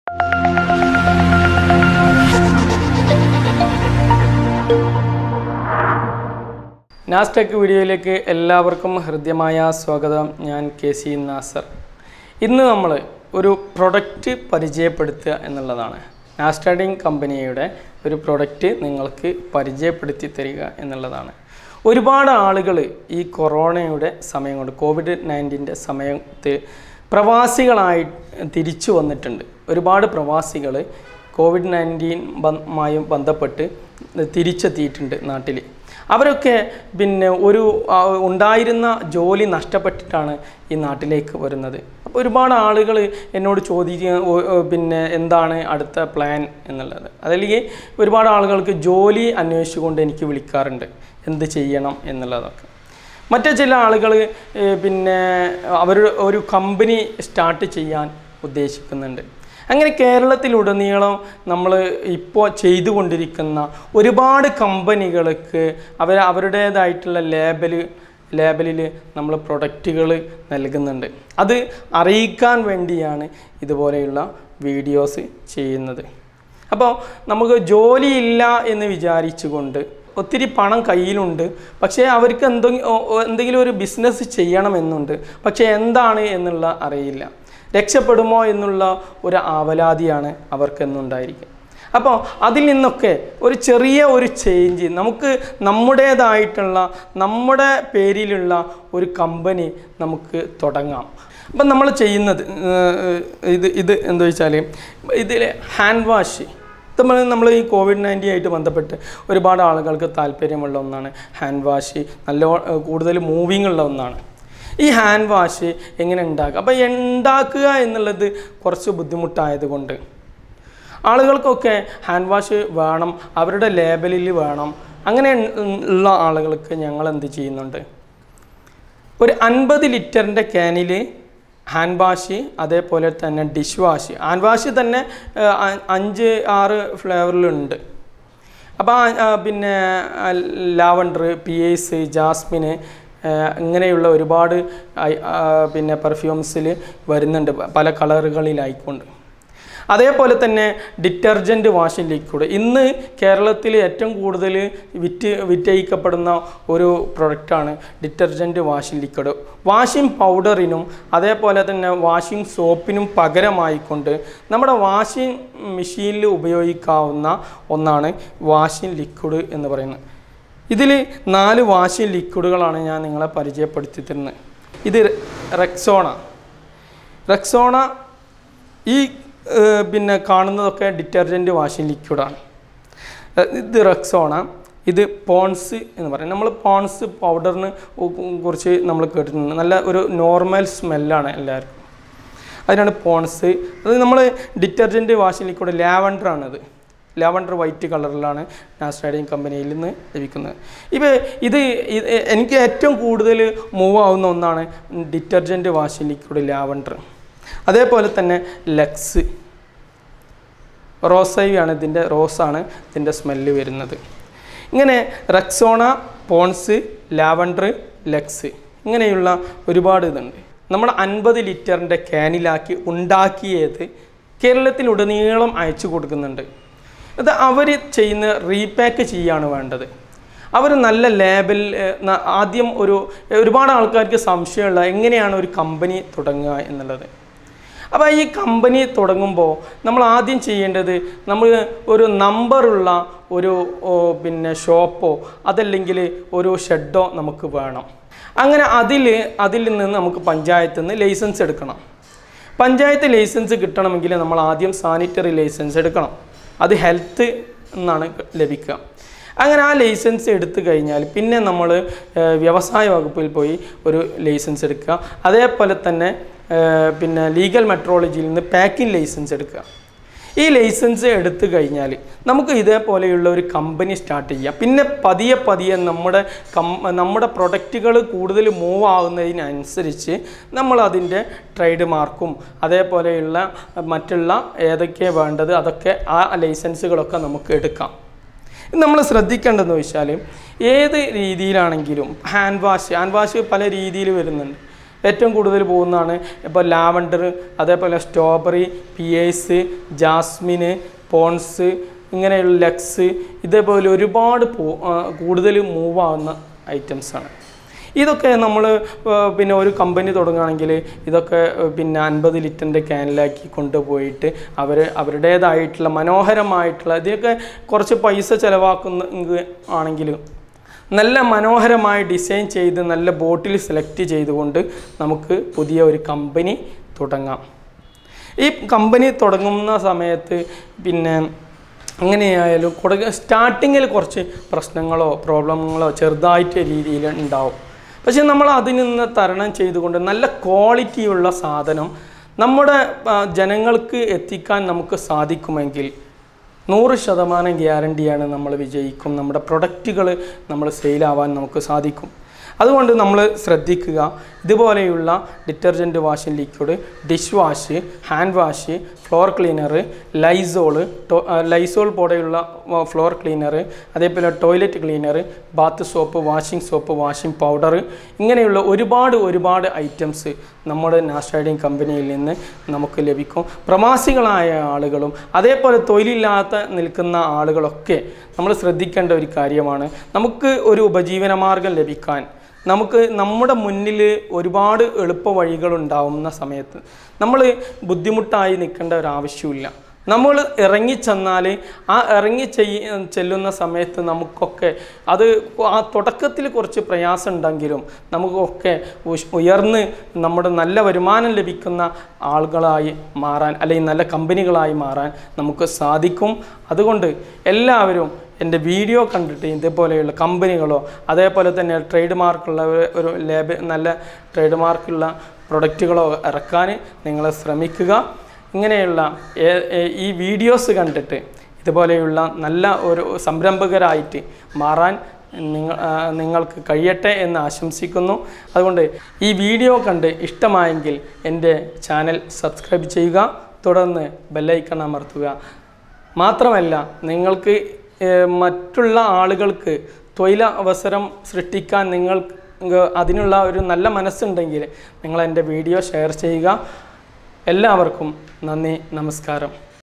നാസ്ടെക് വീഡിയോയിലേക്ക് എല്ലാവർക്കും ഹൃദ്യമായ സ്വാഗതം ഞാൻ കെ സി നാസർ ഇന്ന് നമ്മൾ ഒരു പ്രൊഡക്റ്റ് പരിചയപ്പെടുത്തുക എന്നുള്ളതാണ് നാസ്റ്റാഡിങ് കമ്പനിയുടെ ഒരു പ്രൊഡക്റ്റ് നിങ്ങൾക്ക് പരിചയപ്പെടുത്തി തരിക എന്നുള്ളതാണ് ഒരുപാട് ആളുകൾ ഈ കൊറോണയുടെ സമയം കൊണ്ട് കോവിഡ് നയൻറ്റീൻ്റെ സമയത്ത് പ്രവാസികളായി തിരിച്ചു വന്നിട്ടുണ്ട് ഒരുപാട് പ്രവാസികൾ കോവിഡ് നയൻറ്റീൻ മായും ബന്ധപ്പെട്ട് തിരിച്ചെത്തിയിട്ടുണ്ട് നാട്ടിൽ അവരൊക്കെ പിന്നെ ഒരു ആ, ഉണ്ടായിരുന്ന ജോലി നഷ്ടപ്പെട്ടിട്ടാണ് ഈ നാട്ടിലേക്ക് വരുന്നത് അപ്പോൾ ഒരുപാട് ആളുകൾ എന്നോട് ചോദിക്കുക ഓ- ഓ, പിന്നെ എന്താണ് അടുത്ത പ്ലാൻ എന്നുള്ളത് അതല്ലെങ്കിൽ ഒരുപാട് ആളുകൾക്ക് ജോലി അന്വേഷിച്ചുകൊണ്ട് എനിക്ക് വിളിക്കാറുണ്ട് എന്ത് ചെയ്യണം എന്നുള്ളതൊക്കെ മറ്റു ചില ആളുകൾ പിന്നെ അവർ ഒരു കമ്പനി സ്റ്റാർട്ട് ചെയ്യാൻ ഉദ്ദേശിക്കുന്നുണ്ട് അങ്ങനെ കേരളത്തിലുടനീളം നമ്മൾ ഇപ്പോൾ ചെയ്തുകൊണ്ടിരിക്കുന്ന ഒരുപാട് കമ്പനികൾക്ക് അവർ അവരുടേതായിട്ടുള്ള ലേബല് ലേബലിൽ നമ്മൾ പ്രൊഡക്റ്റുകൾ നൽകുന്നുണ്ട് അത് അറിയിക്കാൻ വേണ്ടിയാണ് ഇതുപോലെയുള്ള വീഡിയോസ് ചെയ്യുന്നത് അപ്പോൾ നമുക്ക് ജോലിയില്ല എന്ന് വിചാരിച്ചുകൊണ്ട് ഒത്തിരി പണം കയ്യിലുണ്ട് പക്ഷേ അവർക്ക് എന്തെങ്കിലും എന്തെങ്കിലും ഒരു ബിസിനസ് ചെയ്യണമെന്നുണ്ട് പക്ഷേ എന്താണ് എന്നുള്ള അറിയില്ല രക്ഷപ്പെടുമോ എന്നുള്ള ഒരു ആവലാതിയാണ് അവർക്കെന്നുണ്ടായിരിക്കും അപ്പോൾ അതിൽ നിന്നൊക്കെ ഒരു ചെറിയ ഒരു ചേഞ്ച് നമുക്ക് നമ്മുടേതായിട്ടുള്ള നമ്മുടെ പേരിലുള്ള ഒരു കമ്പനി നമുക്ക് തുടങ്ങാം അപ്പം നമ്മൾ ചെയ്യുന്നത് ഏർ, ഇത് ഇത് എന്താ വെച്ചാൽ ഇതിൽ ഹാൻഡ് വാഷ് നമ്മൾ നമ്മൾ ഈ കോവിഡ് നയൻറ്റീൻ ആയിട്ട് ബന്ധപ്പെട്ട് ഒരുപാട് ആളുകൾക്ക് താല്പര്യമുള്ള ഒന്നാണ് ഹാൻഡ് വാഷ് നല്ല കൂടുതൽ മൂവിങ് ഉള്ള ഒന്നാണ് ഈ ഹാൻഡ് വാഷ് എങ്ങനെ ഉണ്ടാക്കുക അപ്പോൾ ഉണ്ടാക്കുക എന്നുള്ളത് കുറച്ച് ബുദ്ധിമുട്ടായതുകൊണ്ട് ആളുകൾക്കൊക്കെ ഹാൻഡ് വാഷ് വേണം അവരുടെ ലേബലിൽ വേണം അങ്ങനെ ഉള്ള ആളുകൾക്ക് ഞങ്ങൾ എന്ത് ചെയ്യുന്നുണ്ട് ഒരു അൻപത് ലിറ്ററിൻ്റെ ക്യാനിൽ ഹാൻഡ് വാഷ് അതേപോലെ തന്നെ ഡിഷ് വാഷ് ഹാൻഡ് വാഷ് തന്നെ ആ, അ- അഞ്ച് ആറ് ഫ്ലേവറിലുണ്ട് അപ്പോൾ ആ, ആ, പിന്നെ ലാവണ്ടർ പി എസ് ജാസ്മിന് ആ, ഇങ്ങനെയുള്ള ഒരുപാട് ഐ- ആ, പിന്നെ പെർഫ്യൂംസിൽ വരുന്നുണ്ട് പല കളറുകളിലായിക്കൊണ്ട് അതേപോലെ തന്നെ ഡിറ്റർജൻറ്റ് വാഷിംഗ് ലിക്വിഡ് ഇന്ന് കേരളത്തിൽ ഏറ്റവും കൂടുതൽ വിറ്റ് വിറ്റയിക്കപ്പെടുന്ന ഒരു പ്രൊഡക്റ്റാണ് ഡിറ്റർജൻറ്റ് വാഷിംഗ് ലിക്വിഡ് വാഷിംഗ് പൗഡറിനും അതേപോലെ തന്നെ വാഷിംഗ് സോപ്പിനും പകരമായിക്കൊണ്ട് നമ്മുടെ വാഷിംഗ് മെഷീനിൽ ഉപയോഗിക്കാവുന്ന ഒന്നാണ് വാഷിംഗ് ലിക്വിഡ് എന്ന് പറയുന്നത് ഇതിൽ നാല് വാഷിംഗ് ലിക്വിഡുകളാണ് ഞാൻ നിങ്ങളെ പരിചയപ്പെടുത്തി തരുന്നത് ഇത് റെക്സോണ റെക്സോണ ഈ ഏഹ്, പിന്നെ കാണുന്നതൊക്കെ ഡിറ്റർജൻറ്റ് വാഷിംഗ് ലിക്വിഡാണ് ഏഹ്, ഇത് റെക്സോണ ഇത് പോൺസ് എന്ന് പറയും നമ്മൾ പോൺസ് പൗഡറിന് കുറിച്ച് നമ്മൾ കേട്ടിട്ടുണ്ട് നല്ല ഒരു നോർമൽ സ്മെല്ലാണ് എല്ലാവർക്കും അതിനാണ് പോൺസ് അത് നമ്മൾ ഡിറ്റർജൻറ്റ് വാഷിംഗ് ലിക്വിഡ് ലാവണ്ടർ ആണത് ലാവണ്ടർ വൈറ്റ് കളറിലാണ് നാസ്റ്റാഡിയം കമ്പനിയിൽ നിന്ന് ലഭിക്കുന്നത് ഇപ്പോൾ ഇത് ഇത് എനിക്ക് ഏറ്റവും കൂടുതൽ മൂവ് ആവുന്ന ഒന്നാണ് ഡിറ്റർജൻറ്റ് വാഷിംഗ് ലിക്വിഡ് ലാവണ്ടർ അതേപോലെ തന്നെ ലക്സ് റോസൈവാണ് ഇതിൻ്റെ റോസാണ് ഇതിൻ്റെ സ്മെല്ല് വരുന്നത് ഇങ്ങനെ റെക്സോണ പോൺസ് ലാവണ്ടർ ലക്സ് ഇങ്ങനെയുള്ള ഒരുപാട് ഇതുണ്ട് നമ്മൾ അൻപത് ലിറ്ററിൻ്റെ ക്യാനിലാക്കി ഉണ്ടാക്കിയത് കേരളത്തിലുടനീളം അയച്ചു കൊടുക്കുന്നുണ്ട് ഇത് അവർ ചെയ്യുന്ന റീപാക്ക് ചെയ്യാണ് വേണ്ടത് അവർ നല്ല ലേബൽ ഏഹ്, ന- ആദ്യം ഒരു ഒരുപാട് ആൾക്കാർക്ക് സംശയമുള്ള എങ്ങനെയാണ് ഒരു കമ്പനി തുടങ്ങുക എന്നുള്ളത് അപ്പോൾ ഈ കമ്പനി തുടങ്ങുമ്പോൾ നമ്മൾ ആദ്യം ചെയ്യേണ്ടത് നമ്മൾ ഒരു നമ്പറുള്ള ഒരു ഓ, പിന്നെ ഷോപ്പോ അതല്ലെങ്കിൽ ഒരു ഷെഡോ നമുക്ക് വേണം അങ്ങനെ അതിൽ അതിൽ നിന്ന് നമുക്ക് പഞ്ചായത്തിൽ നിന്ന് ലൈസൻസ് എടുക്കണം പഞ്ചായത്ത് ലൈസൻസ് കിട്ടണമെങ്കിൽ നമ്മൾ ആദ്യം സാനിറ്ററി ലൈസൻസ് എടുക്കണം അത് ഹെൽത്ത് എന്നാണ് ലഭിക്കുക അങ്ങനെ ആ ലൈസൻസ് എടുത്തു കഴിഞ്ഞാൽ പിന്നെ നമ്മൾ വ്യവസായ വകുപ്പിൽ പോയി ഒരു ലൈസൻസ് എടുക്കുക അതേപോലെ തന്നെ ഏഹ്, പിന്നെ ലീഗൽ മെട്രോളജിയിൽ നിന്ന് പാക്കിംഗ് ലൈസൻസ് എടുക്കുക ഈ ലൈസൻസ് എടുത്തു കഴിഞ്ഞാൽ നമുക്ക് ഇതേപോലെയുള്ള ഒരു കമ്പനി സ്റ്റാർട്ട് ചെയ്യാം പിന്നെ പതിയെ പതിയെ നമ്മുടെ കം നമ്മുടെ പ്രൊഡക്റ്റുകൾ കൂടുതൽ മൂവ് ആവുന്നതിനനുസരിച്ച് നമ്മൾ അതിൻ്റെ ട്രേഡ് മാർക്കും അതേപോലെയുള്ള മറ്റുള്ള ഏതൊക്കെ വേണ്ടത് അതൊക്കെ ആ ലൈസൻസുകളൊക്കെ നമുക്ക് എടുക്കാം നമ്മൾ ശ്രദ്ധിക്കേണ്ടതെന്ന് വെച്ചാൽ ഏത് രീതിയിലാണെങ്കിലും ഹാൻഡ് വാഷ് ഹാൻഡ് വാഷ് പല രീതിയിൽ വരുന്നുണ്ട് ഏറ്റവും കൂടുതൽ പോകുന്നതാണ് ഇപ്പോൾ ലാവണ്ടർ അതേപോലെ സ്ട്രോബെറി പിയേഴ്സ് ജാസ്മിന് പോൺസ് ഇങ്ങനെയുള്ള ലക്സ് ഇതേപോലെ ഒരുപാട് പോ ആ, കൂടുതൽ മൂവ് ആവുന്ന ഐറ്റംസാണ് ഇതൊക്കെ നമ്മൾ പിന്നെ ഒരു കമ്പനി തുടങ്ങുകയാണെങ്കിൽ ഇതൊക്കെ ഏഹ്, പിന്നെ അൻപത് ലിറ്ററിൻ്റെ ക്യാനിലാക്കി കൊണ്ടുപോയിട്ട് അവർ അവരുടേതായിട്ടുള്ള മനോഹരമായിട്ടുള്ള ഇതിനൊക്കെ കുറച്ച് പൈസ ചിലവാക്കുന്ന ആണെങ്കിലും നല്ല മനോഹരമായി ഡിസൈൻ ചെയ്ത് നല്ല ബോട്ടിൽ സെലക്ട് ചെയ്തുകൊണ്ട് നമുക്ക് പുതിയ ഒരു കമ്പനി തുടങ്ങാം ഈ കമ്പനി തുടങ്ങുന്ന സമയത്ത് പിന്നെ എങ്ങനെയായാലും കൊടുക്ക സ്റ്റാർട്ടിങ്ങിൽ കുറച്ച് പ്രശ്നങ്ങളോ പ്രോബ്ലങ്ങളോ ചെറുതായിട്ട് രീതിയിൽ ഉണ്ടാവും പക്ഷെ നമ്മൾ അതിൽ നിന്ന് തരണം ചെയ്തുകൊണ്ട് നല്ല ക്വാളിറ്റിയുള്ള സാധനം നമ്മുടെ ആ, ജനങ്ങൾക്ക് എത്തിക്കാൻ നമുക്ക് സാധിക്കുമെങ്കിൽ നൂറ് ശതമാനം ഗ്യാരണ്ടിയാണ് നമ്മൾ വിജയിക്കും നമ്മുടെ പ്രൊഡക്റ്റുകൾ നമ്മൾ സെയിലാവാൻ നമുക്ക് സാധിക്കും അതുകൊണ്ട് നമ്മൾ ശ്രദ്ധിക്കുക ഇതുപോലെയുള്ള detergent washing liquid dish wash hand wash floor cleaner Lysol Lysol പോലെയുള്ള ഫ്ലോർ ക്ലീനർ അതേപോലെ toilet cleaner bath soap washing soap washing powder ഇങ്ങനെയുള്ള ഒരുപാട് ഒരുപാട് ഐറ്റംസ് നമ്മുടെ നാഷാഡിങ് കമ്പനിയിൽ നിന്ന് നമുക്ക് ലഭിക്കും പ്രവാസികളായ ആളുകളും അതേപോലെ തൊഴിലില്ലാത്ത നിൽക്കുന്ന ആളുകളൊക്കെ നമ്മൾ ശ്രദ്ധിക്കേണ്ട ഒരു കാര്യമാണ് നമുക്ക് ഒരു ഉപജീവന മാർഗം ലഭിക്കാൻ നമുക്ക് നമ്മുടെ മുന്നിൽ ഒരുപാട് എളുപ്പ വഴികളുണ്ടാവുന്ന സമയത്ത് നമ്മൾ ബുദ്ധിമുട്ടായി നിൽക്കേണ്ട ഒരു ആവശ്യമില്ല നമ്മൾ ഇറങ്ങിച്ചെന്നാൽ ആ ഇറങ്ങി ചെയ്യ ചെല്ലുന്ന സമയത്ത് നമുക്കൊക്കെ അത് ആ തുടക്കത്തിൽ കുറച്ച് പ്രയാസം ഉണ്ടെങ്കിലും നമുക്കൊക്കെ ഉഷ്- ഉയർന്ന് നമ്മുടെ നല്ല വരുമാനം ലഭിക്കുന്ന ആളുകളായി മാറാൻ അല്ലെങ്കിൽ നല്ല കമ്പനികളായി മാറാൻ നമുക്ക് സാധിക്കും അതുകൊണ്ട് എല്ലാവരും എൻ്റെ വീഡിയോ കണ്ടിട്ട് ഇതേപോലെയുള്ള കമ്പനികളോ അതേപോലെ തന്നെ ട്രേഡ് മാർക്കുള്ള ഒരു- ഒരു ലേബ നല്ല ട്രേഡ് മാർക്കുള്ള പ്രൊഡക്റ്റുകളോ ഇറക്കാൻ നിങ്ങൾ ശ്രമിക്കുക ഇങ്ങനെയുള്ള ഏ- ഏ- ഈ വീഡിയോസ് കണ്ടിട്ട് ഇതുപോലെയുള്ള നല്ല ഒരു സംരംഭകരായിട്ട് മാറാൻ നിങ്ങൾ ആ, നിങ്ങൾക്ക് കഴിയട്ടെ എന്ന് ആശംസിക്കുന്നു അതുകൊണ്ട് ഈ വീഡിയോ കണ്ട് ഇഷ്ടമായെങ്കിൽ എൻ്റെ ചാനൽ സബ്സ്ക്രൈബ് ചെയ്യുക തുടർന്ന് ബെല്ലൈക്കൺ അമർത്തുക മാത്രമല്ല നിങ്ങൾക്ക് ഏഹ്, മറ്റുള്ള ആളുകൾക്ക് തൊഴിലവസരം സൃഷ്ടിക്കാൻ നിങ്ങൾക്ക് അതിനുള്ള ഒരു നല്ല മനസ്സുണ്ടെങ്കിൽ നിങ്ങൾ എൻ്റെ വീഡിയോ ഷെയർ ചെയ്യുക എല്ലാവർക്കും നന്ദി നമസ്കാരം